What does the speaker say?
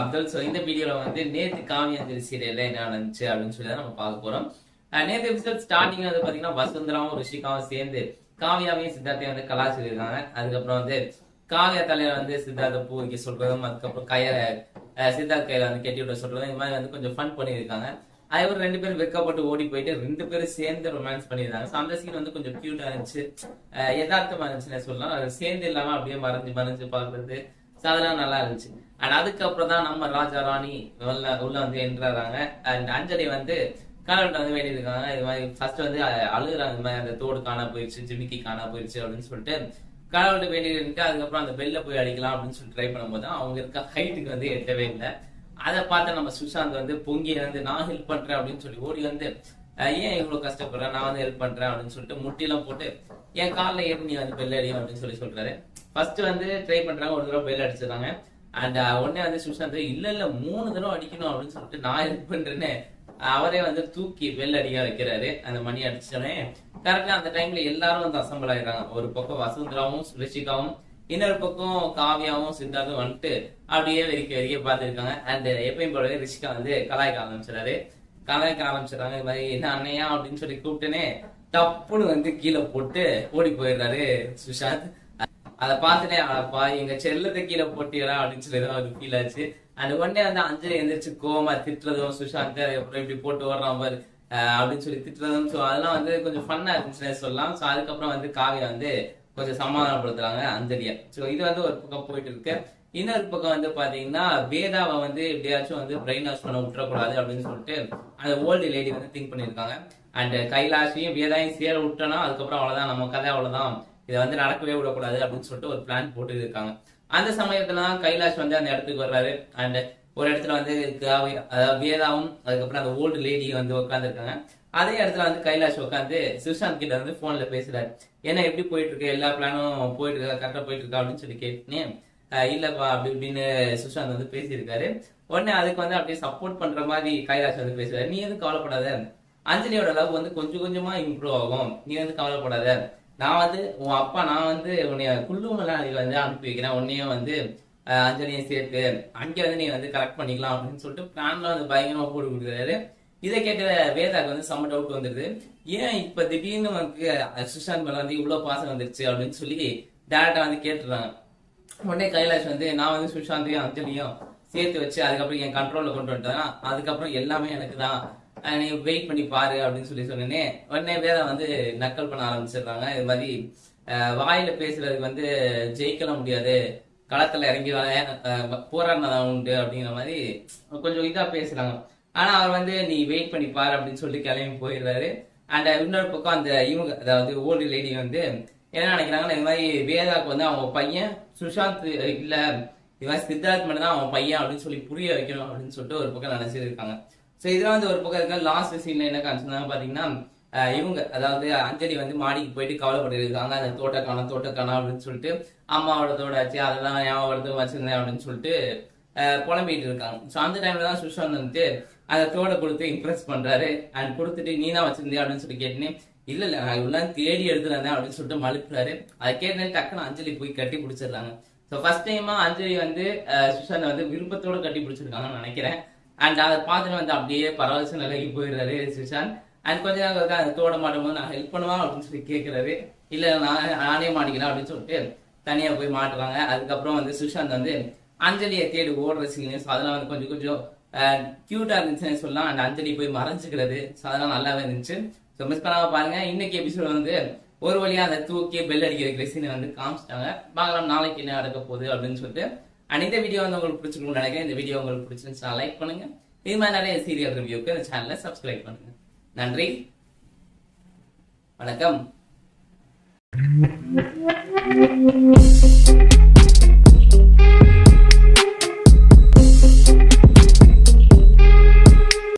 Abdul so இந்த வீடியோல வந்து நேத்து காவியாஞ்சலி சீரியல்ல என்ன நடந்துச்சு அப்படின்னு சொல்லி தான் நம்ம பார்க்க போறோம் அஹ் நேத்து எபிசோட் ஸ்டார்டிங் வந்து பாத்தீங்கன்னா வசுந்தராவும் ரிஷிகாவும் சேர்ந்து காவியாவையும் சித்தார்த்தையும் வந்து கலாச்சிருக்காங்க அதுக்கப்புறம் வந்து காவியா தலையில வந்து சித்தார்த்த பூ வைக்க சொல்றதும் அதுக்கப்புறம் கைய அஹ் சித்தார்த் கையில வந்து கட்டி விட சொல்றதும் இந்த மாதிரி வந்து கொஞ்சம் ஃபன் பண்ணியிருக்காங்க அதுக்கப்புறம் ரெண்டு பேரும் வெக்கப்பட்டு ஓடி போயிட்டு ரெண்டு பேரும் சேர்ந்து ரொமான்ஸ் பண்ணியிருந்தாங்க ஸோ அந்த சீன் வந்து கொஞ்சம் கியூட்டா இருந்துச்சு அஹ் யதார்த்தமா இருந்துச்சுன்னு சொல்லலாம் அது சேர்ந்து இல்லாம அப்படியே மறைஞ்சு மறைஞ்சு பாக்குறது ஸோ அதெல்லாம் நல்லா இருந்துச்சு அண்ட் அதுக்கப்புறம் தான் நம்ம ராஜா ராணி உள்ள உள்ள வந்து என்றாங்க அண்ட் அஞ்சலி வந்து கடவுள்கிட்ட வந்து வேண்டி இருக்காங்க இது மாதிரி ஃபர்ஸ்ட் வந்து அ- அழுகுறாங்க இந்த மாதிரி அந்த தோடு காணா போயிடுச்சு ஜிமிக்கி காணா போயிடுச்சு அப்படின்னு சொல்லிட்டு கடவுள்கிட்ட வேண்டி இருக்கு அதுக்கப்புறம் அந்த பெல்ல போய் அடிக்கலாம் அப்படின்னு சொல்லி ட்ரை பண்ணும்போது தான் அவங்க இருக்க ஹைட்டுக்கு வந்து எட்டவே இல்லை அதை பார்த்து நம்ம சுஷாந்த் வந்து பொங்கி வந்து நான் ஹெல்ப் பண்றேன் அப்படின்னு சொல்லி ஓடி வந்து அஹ், ஏன் இவ்வளவு கஷ்டப்படுறேன் நான் வந்து ஹெல்ப் பண்றேன் அப்படின்னு சொல்லிட்டு முட்டிலாம் போட்டு என் காலில் ஏறி நீ வந்து பெல் அடியும் அப்படின்னு சொல்லி சொல்றாரு ஃபர்ஸ்ட் வந்து ட்ரை பண்றாங்க ஒரு தடவை பெல் அடிச்சிடறாங்க அண்ட் உடனே வந்து சுஷாந்த் இல்ல இல்ல மூணு தடவை அடிக்கணும் அப்படின்னு சொல்லிட்டு நான் ஹெல்ப் பண்றேன்னு அவரே வந்து தூக்கி பெல் அடிக்க வைக்கிறாரு அந்த மணி அடிச்சோடனே கரெக்டா அந்த டைம்ல எல்லாரும் வந்து அசம்பிள் ஆயிடுறாங்க ஒரு பக்கம் வசுந்தராவும் ரிஷிகாவும் இன்னொரு பக்கம் காவியாவும் சித்தார்த்தும் வந்துட்டு அப்படியே வெறிக்க வெறிக்க பார்த்துருக்காங்க அண்ட் எப்பயும் போலவே ரிஷிகா வந்து கலாய்க்க ஆரம்பிச்சிடாரு கலாய்க்க ஆரம்பிச்சிடறாங்க இது மாதிரி என்ன அண்ணையா அப்படின்னு சொல்லி கூப்பிட்டுனே டப்புன்னு வந்து கீழே போட்டு ஓடி போயிடுறாரு சுஷாந்த் அதை பார்த்துட்டே அடப்பா எங்க செல்லத்தை கீழே போட்டியடா அப்படின்னு சொல்லி தான் ஒரு ஃபீல் ஆச்சு அந்த உடனே வந்து அஞ்சலி எந்திரிச்சு கோவமா திட்டுறதும் சுஷாந்த் அப்புறம் இப்படி போட்டு ஓடுறான் பாரு அஹ் அப்படின்னு சொல்லி திட்டுறதும் ஸோ அதெல்லாம் வந்து கொஞ்சம் ஃபன்னா இருந்துச்சுன்னு சொல்லலாம் ஸோ அதுக்கப்புறம் வந்து காவியா வந்து கொஞ்சம் சமாதானப்படுத்துறாங்க அஞ்சலியா ஸோ இது வந்து ஒரு பக்கம் போயிட்டு இருக்கு இன்னொரு பக்கம் வந்து பாத்தீங்கன்னா வேதாவை வந்து எப்படியாச்சும் வந்து பிரெயின் வாஷ் பண்ண விட்டுறக்கூடாது அப்படின்னு சொல்லிட்டு அந்த ஓல்டு லேடி வந்து திங்க் பண்ணிருக்காங்க அண்ட் கைலாஷையும் வேதாவையும் சேர விட்டோம்னா அதுக்கப்புறம் அவ்வளவுதான் நம்ம கதை அவ்வளவுதான் இதை வந்து நடக்கவே விடக்கூடாது அப்படின்னு சொல்லிட்டு ஒரு பிளான் போட்டு இருக்காங்க அந்த சமயத்துல தான் கைலாஷ் வந்து அந்த இடத்துக்கு வர்றாரு அண்ட் ஒரு இடத்துல வந்து காவி- அதாவது வேதாவும் அதுக்கப்புறம் அந்த ஓல்டு லேடி வந்து உட்காந்துருக்காங்க அதே இடத்துல வந்து கைலாஷ் உட்காந்து சுஷாந்த் கிட்ட வந்து போன்ல பேசுறாரு என்ன எப்படி போயிட்டு இருக்கு எல்லா பிளானும் போயிட்டு இருக்கா கரெக்டா போயிட்டு இருக்கா அப்படின்னு சொல்லி கேட்டேன் இல்லப்பா அப்படி இப்படின்னு சுஷாந்த் வந்து பேசியிருக்காரு உடனே அதுக்கு வந்து அப்படியே சப்போர்ட் பண்ற மாதிரி கைலாஷ் வந்து பேசுறாரு நீ எதுவும் கவலைப்படாத அஞ்சலியோட லவ் வந்து கொஞ்சம் கொஞ்சமா இம்ப்ரூவ் ஆகும் நீ வந்து கவலைப்படாத நான் வந்து உன் அப்பா நான் வந்து உன்னைய குள்ளுமலாளியில வந்து அனுப்பி வைக்கிறேன் உன்னையும் வந்து அஹ், அஞ்சலியும் சேர்த்து அங்கே வந்து நீ வந்து கரெக்ட் பண்ணிக்கலாம் அப்படின்னு சொல்லிட்டு பிளான்ல வந்து பயங்கரமா போட்டு கொடுக்குறாரு இதை கேட்ட வேதாக்கு வந்து செம்ம டவுட் வந்துருது ஏன் இப்ப திடீர்னு வந்து சுஷாந்த் மேல வந்து இவ்வளவு பாசம் வந்துருச்சு அப்படின்னு சொல்லி டேரக்டா வந்து கேட்டுறாங்க உடனே கைலாஷ் வந்து நான் வந்து சுஷாந்தையும் அஞ்சலியும் சேர்த்து வச்சு அதுக்கப்புறம் என் கண்ட்ரோல்ல கொண்டு வந்துட்டேன் அதுக்கப்புறம் எல்லாமே எனக்கு தான் அஹ் நீ வெயிட் பண்ணி பாரு அப்படின்னு சொல்லி சொன்னேனே உடனே வேதா வந்து நக்கல் பண்ண ஆரம்பிச்சிடுறாங்க இது மாதிரி அஹ், வாயில பேசுறதுக்கு வந்து ஜெயிக்கல முடியாது களத்துல இறங்கி போராடினதான் உண்டு அப்படிங்கிற மாதிரி கொஞ்சம் இதா பேசுறாங்க ஆனா அவர் வந்து நீ வெயிட் பண்ணி பாரு அப்படின்னு சொல்லி கிளம்பி போயிடுறாரு அண்ட் இன்னொரு பக்கம் அந்த இவங்க அதாவது ஓல்டு லேடி வந்து என்ன நினைக்கிறாங்கன்னா இந்த மாதிரி வேதாக்கு வந்து அவங்க பையன் சுஷாந்த் இல்ல இது மாதிரி சித்தார்த் மட்டும் தான் அவன் பையன் அப்படின்னு சொல்லி புரிய வைக்கணும் அப்படின்னு சொல்லிட்டு ஒரு பக்கம் நினைச்சிருக்காங்க சோ இதெல்லாம் வந்து ஒரு பக்கம் இருக்க லாஸ்ட் சீன்ல என்ன காமிச்சிருந்தாங்க பாத்தீங்கன்னா அஹ் இவங்க அதாவது அஞ்சலி வந்து மாடிக்கு போயிட்டு கவலைப்பட்டு இருக்காங்க அந்த தோட்டக்கான தோட்டக்கான அப்படின்னு சொல்லிட்டு அம்மாவோட தோடாச்சு அதெல்லாம் ஞாபகம் வச்சிருந்தேன் அப்படின்னு சொல்லிட்டு அஹ் புலம்பிட்டு இருக்காங்க ஸோ அந்த டைம்ல தான் சுஷாந்த் வந்துட்டு அந்த தோடை கொடுத்து இம்ப்ரெஸ் பண்றாரு அண்ட் கொடுத்துட்டு நீ தான் வச்சிருந்தியா அப்படின்னு சொல்லி கேட்டேன் இல்ல இல்ல நான் இவ்வளவு தேடி எடுத்து வந்தேன் அப்படின்னு சொல்லிட்டு மழுப்புறாரு அதை கேட்டேன் டக்குன்னு அஞ்சலி போய் கட்டி பிடிச்சிடுறாங்க ஸோ ஃபர்ஸ்ட் டைமா அஞ்சலி வந்து அஹ், சுஷாந்த் வந்து விருப்பத்தோட கட்டி பிடிச்சிருக்காங்கன்னு நினைக்கிறேன் அண்ட் அதை பார்த்துட்டு வந்து அப்படியே பரவச நிலைக்கு போயிடுறாரு சுஷாந்த் அண்ட் கொஞ்ச நேரம் இருக்கா அந்த தோட மாட்டும் போது நான் ஹெல்ப் பண்ணுவா அப்படின்னு சொல்லி கேட்கிறாரு இல்ல நான் நானே மாட்டிக்கிறேன் அப்படின்னு சொல்லிட்டு தனியா போய் மாட்டுறாங்க அதுக்கப்புறம் வந்து சுஷாந்த் வந்து அஞ்சலியை தேடி ஓடுற சீனு ஸோ அதெல்லாம் வந்து கொஞ்சம் கொஞ்சம் கியூட்டா இருந்துச்சுன்னு சொல்லலாம் அண்ட் அஞ்சலி போய் மறைஞ்சுக்கிறது ஸோ அதெல்லாம் நல்லாவே இருந்துச்சு ஸோ மிஸ் பண்ணாம பாருங்க இன்னைக்கு எபிசோட் வந்து ஒரு வழியா அந்த தூக்கி பெல் அடிக்கிற சீனை வந்து காமிச்சிட்டாங்க பார்க்கலாம் நாளைக்கு என்ன நடக்க போகுது அப்படின்னு சொல்லிட்டு அண்ட் இந்த வீடியோ வந்து உங்களுக்கு பிடிச்சிருக்கும்னு நினைக்கிறேன் இந்த வீடியோ உங்களுக்கு பிடிச்சிருந்துச்சுன்னா லைக் பண்ணுங்க இது மாதிரி நிறைய சீரியல் ரிவ்யூக்கு இந்த சேனலை சப்ஸ்கிரைப் பண்ணுங்க நன்றி வணக்கம்